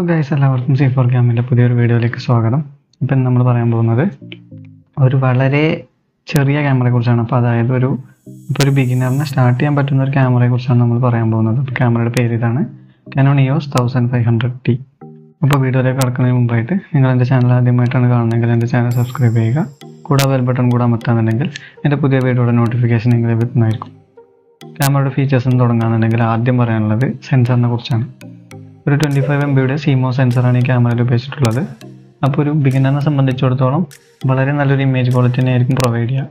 guys എല്ലാവർക്കും C four ക്യാമിൻ്റെ പുതിയൊരു വീഡിയോയിലേക്ക് സ്വാഗതം ഇപ്പം നമ്മൾ പറയാൻ പോകുന്നത് ഒരു വളരെ ചെറിയ ക്യാമറയെ കുറിച്ചാണ് അപ്പോൾ അതായത് ഒരു ഇപ്പോൾ ഒരു ബിഗിനറിന് സ്റ്റാർട്ട് ചെയ്യാൻ പറ്റുന്ന ഒരു ക്യാമറയെ കുറിച്ചാണ് നമ്മൾ പറയാൻ പോകുന്നത് അപ്പോൾ ക്യാമറയുടെ പേര് ഇതാണ് Canon EOS thousand five hundred T അപ്പോൾ വീഡിയോയിലേക്ക് കടക്കുന്നതിന് മുമ്പായിട്ട് നിങ്ങൾ എൻ്റെ ചാനൽ ആദ്യമായിട്ടാണ് കാണുന്നതെങ്കിൽ എൻ്റെ ചാനൽ സബ്സ്ക്രൈബ് ചെയ്യുക കൂടാതെ ബെൽ ബട്ടൺ കൂടെ അമർത്താന്നുണ്ടെങ്കിൽ എൻ്റെ പുതിയ വീഡിയോയുടെ നോട്ടിഫിക്കേഷൻ നിങ്ങൾ ലഭിക്കുന്നതായിരിക്കും ക്യാമറയുടെ ഫീച്ചേഴ്സ് തുടങ്ങുകയാണെന്നുണ്ടെങ്കിൽ ആദ്യം പറയാനുള്ളത് സെൻസറിനെ കുറിച്ചാണ് ഒരു ട്വൻറ്റി ഫൈവ് എം ബിയുടെ സീമോ സെൻസറാണ് ഈ ക്യാമറയിൽ ഉപയോഗിച്ചിട്ടുള്ളത് അപ്പോൾ ഒരു ബിഗിനറിനെ സംബന്ധിച്ചിടത്തോളം വളരെ നല്ലൊരു ഇമേജ് ക്വാളിറ്റി തന്നെയായിരിക്കും പ്രൊവൈഡ് ചെയ്യുക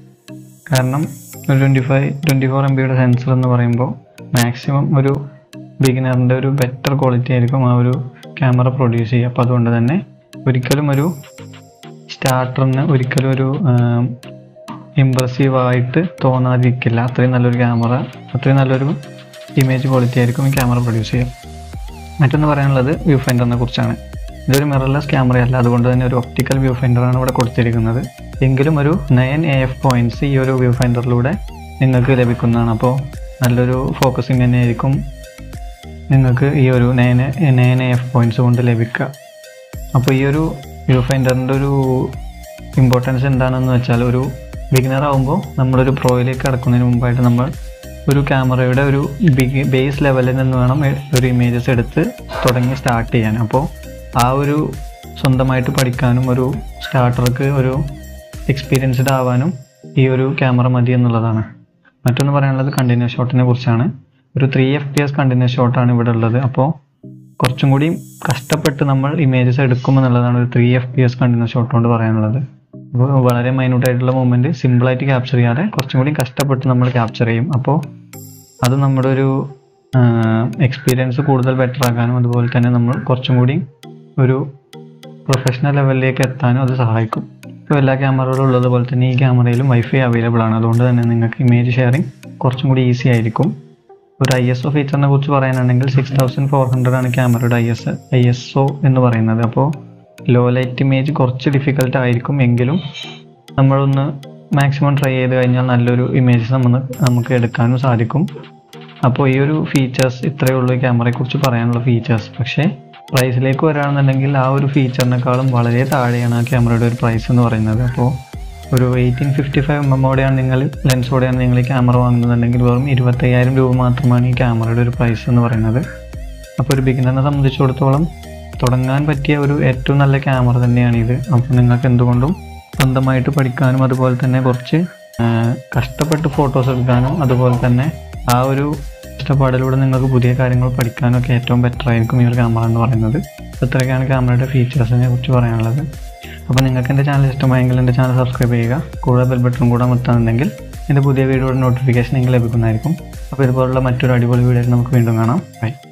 കാരണം ഒരു twenty five twenty four M ബിയുടെ സെൻസർ എന്ന് പറയുമ്പോൾ മാക്സിമം ഒരു ബിഗിനറിൻ്റെ ഒരു ബെറ്റർ ക്വാളിറ്റി ആയിരിക്കും ആ ഒരു ക്യാമറ പ്രൊഡ്യൂസ് ചെയ്യുക അപ്പോൾ അതുകൊണ്ട് തന്നെ ഒരിക്കലും ഒരു സ്റ്റാർട്ടറിന് ഒരിക്കലും ഒരു ഇമ്പ്രസീവ് ആയിട്ട് തോന്നാതിരിക്കില്ല അത്രയും നല്ലൊരു ക്യാമറ അത്രയും നല്ലൊരു ഇമേജ് ക്വാളിറ്റി ആയിരിക്കും ഈ ക്യാമറ പ്രൊഡ്യൂസ് ചെയ്യുക മറ്റൊന്ന് പറയാനുള്ളത് വ്യൂ ഫൈൻഡറിനെ കുറിച്ചാണ് ഇതൊരു മിറർലെസ് ക്യാമറയല്ല അതുകൊണ്ട് തന്നെ ഒരു ഒപ്റ്റിക്കൽ വ്യൂ ഫൈൻഡറാണ് ഇവിടെ കൊടുത്തിരിക്കുന്നത് എങ്കിലും ഒരു നയൻ എ എഫ് പോയിന്റ്സ് ഈ ഒരു വ്യൂ ഫൈൻഡറിലൂടെ നിങ്ങൾക്ക് ലഭിക്കുന്നതാണ് അപ്പോൾ നല്ലൊരു ഫോക്കസിങ് തന്നെയായിരിക്കും നിങ്ങൾക്ക് ഈ ഒരു nine nine A F points കൊണ്ട് ലഭിക്കുക അപ്പോൾ ഈ ഒരു വ്യൂ ഫൈൻഡറിൻ്റെ ഒരു ഇമ്പോർട്ടൻസ് എന്താണെന്ന് വെച്ചാൽ ഒരു ബിഗിനർ ആകുമ്പോൾ നമ്മളൊരു പ്രോയിലേക്ക് കടക്കുന്നതിന് മുമ്പായിട്ട് നമ്മൾ ഒരു ക്യാമറയുടെ ഒരു ബിഗ് ബേസ് ലെവലിൽ നിന്ന് വേണം എ- ഒരു ഇമേജസ് എടുത്ത് തുടങ്ങി സ്റ്റാർട്ട് ചെയ്യാൻ അപ്പോൾ ആ ഒരു സ്വന്തമായിട്ട് പഠിക്കാനും ഒരു സ്റ്റാർട്ടർക്ക് ഒരു എക്സ്പീരിയൻസ്ഡ് ആവാനും ഈ ഒരു ക്യാമറ മതി എന്നുള്ളതാണ് മറ്റൊന്ന് പറയാനുള്ളത് കണ്ടിന്യൂസ് ഷോട്ടിനെ കുറിച്ചാണ് ഒരു three F P S continuous ഷോട്ടാണ് ഇവിടെ ഉള്ളത് അപ്പോൾ കുറച്ചും കൂടി കഷ്ടപ്പെട്ട് നമ്മൾ ഇമേജസ് എടുക്കുമെന്നുള്ളതാണ് ഒരു three F P S continuous shot കൊണ്ട് പറയാനുള്ളത് അപ്പോൾ വളരെ മൈന്യൂട്ട് ആയിട്ടുള്ള മൂമെൻറ്റ് സിമ്പിളായിട്ട് ക്യാപ്ചർ ചെയ്യാതെ കുറച്ചും കൂടി കഷ്ടപ്പെട്ട് നമ്മൾ ക്യാപ്ചർ ചെയ്യും അപ്പോൾ അത് നമ്മുടെ ഒരു എക്സ്പീരിയൻസ് കൂടുതൽ ബെറ്റർ ആക്കാനും അതുപോലെ തന്നെ നമ്മൾ കുറച്ചും കൂടി ഒരു പ്രൊഫഷണൽ ലെവലിലേക്ക് എത്താനും അത് സഹായിക്കും ഇപ്പോൾ എല്ലാ ക്യാമറകളും ഉള്ളതുപോലെ തന്നെ ഈ ക്യാമറയിലും വൈഫൈ അവൈലബിൾ ആണ് അതുകൊണ്ട് തന്നെ നിങ്ങൾക്ക് ഇമേജ് ഷെയറിംഗ് കുറച്ചും കൂടി ഈസി ആയിരിക്കും ഒരു ഐ എസ് ഒ ഫീച്ചറിനെ കുറിച്ച് പറയാനാണെങ്കിൽ സിക്സ് തൗസൻഡ് ഫോർ ഹൺഡ്രഡ് ആണ് ക്യാമറയുടെ I S I S O എന്ന് പറയുന്നത് അപ്പോൾ ലോ ലൈറ്റ് ഇമേജ് കുറച്ച് ഡിഫിക്കൽട്ട് ആയിരിക്കും എങ്കിലും നമ്മളൊന്ന് മാക്സിമം ട്രൈ ചെയ്ത് കഴിഞ്ഞാൽ നല്ലൊരു ഇമേജ് നമ്മൾ നമുക്ക് എടുക്കാനും സാധിക്കും അപ്പോൾ ഈ ഒരു ഫീച്ചേഴ്സ് ഇത്രയേ ഉള്ളൂ ഈ ക്യാമറയെ കുറിച്ച് പറയാനുള്ള ഫീച്ചേഴ്സ് പക്ഷേ പ്രൈസിലേക്ക് വരാണെന്നുണ്ടെങ്കിൽ ആ ഒരു ഫീച്ചറിനേക്കാളും വളരെ താഴെയാണ് ആ ക്യാമറയുടെ ഒരു പ്രൈസ് എന്ന് പറയുന്നത് അപ്പോൾ ഒരു എയ്റ്റീൻ ഫിഫ്റ്റി ഫൈവ് എം എമ്മോടെയാണ് നിങ്ങൾ ലെൻസോടെയാണ് നിങ്ങൾ ഈ ക്യാമറ വാങ്ങുന്നതെന്നുണ്ടെങ്കിൽ വെറും ഇരുപത്തയ്യായിരം രൂപ മാത്രമാണ് ഈ ക്യാമറയുടെ ഒരു പ്രൈസ് എന്ന് പറയുന്നത് അപ്പോൾ ഒരു ബിഗിനറിനെ സംബന്ധിച്ചിടത്തോളം തുടങ്ങാൻ പറ്റിയ ഒരു ഏറ്റവും നല്ല ക്യാമറ തന്നെയാണ് ഇത് അപ്പോൾ നിങ്ങൾക്ക് എന്തുകൊണ്ടും സ്വന്തമായിട്ട് പഠിക്കാനും അതുപോലെ തന്നെ കുറച്ച് ആ, കഷ്ടപ്പെട്ട് ഫോട്ടോസ് എടുക്കാനും അതുപോലെ തന്നെ ആ ഒരു കഷ്ടപ്പാടിലൂടെ നിങ്ങൾക്ക് പുതിയ കാര്യങ്ങൾ പഠിക്കാനും ഒക്കെ ഏറ്റവും ബെറ്റർ ആയിരിക്കും ഈ ഒരു ക്യാമറ എന്ന് പറയുന്നത് അപ്പോൾ ഇത്രയൊക്കെയാണ് ക്യാമറയുടെ ഫീച്ചേഴ്സിനെ കുറിച്ച് പറയാനുള്ളത് അപ്പോൾ നിങ്ങൾക്ക് എൻ്റെ ചാനൽ ഇഷ്ടമായെങ്കിൽ എൻ്റെ ചാനൽ സബ്സ്ക്രൈബ് ചെയ്യുക കൂടെ ബെൽ ബട്ടൺ കൂടെ അമർത്താന്നുണ്ടെങ്കിൽ എൻ്റെ പുതിയ വീഡിയോയുടെ നോട്ടിഫിക്കേഷൻ നിങ്ങൾക്ക് ലഭിക്കുന്നതായിരിക്കും അപ്പോൾ ഇതുപോലുള്ള മറ്റൊരു അടിപൊളി വീഡിയോയിൽ നമുക്ക് വീണ്ടും കാണാം ബൈ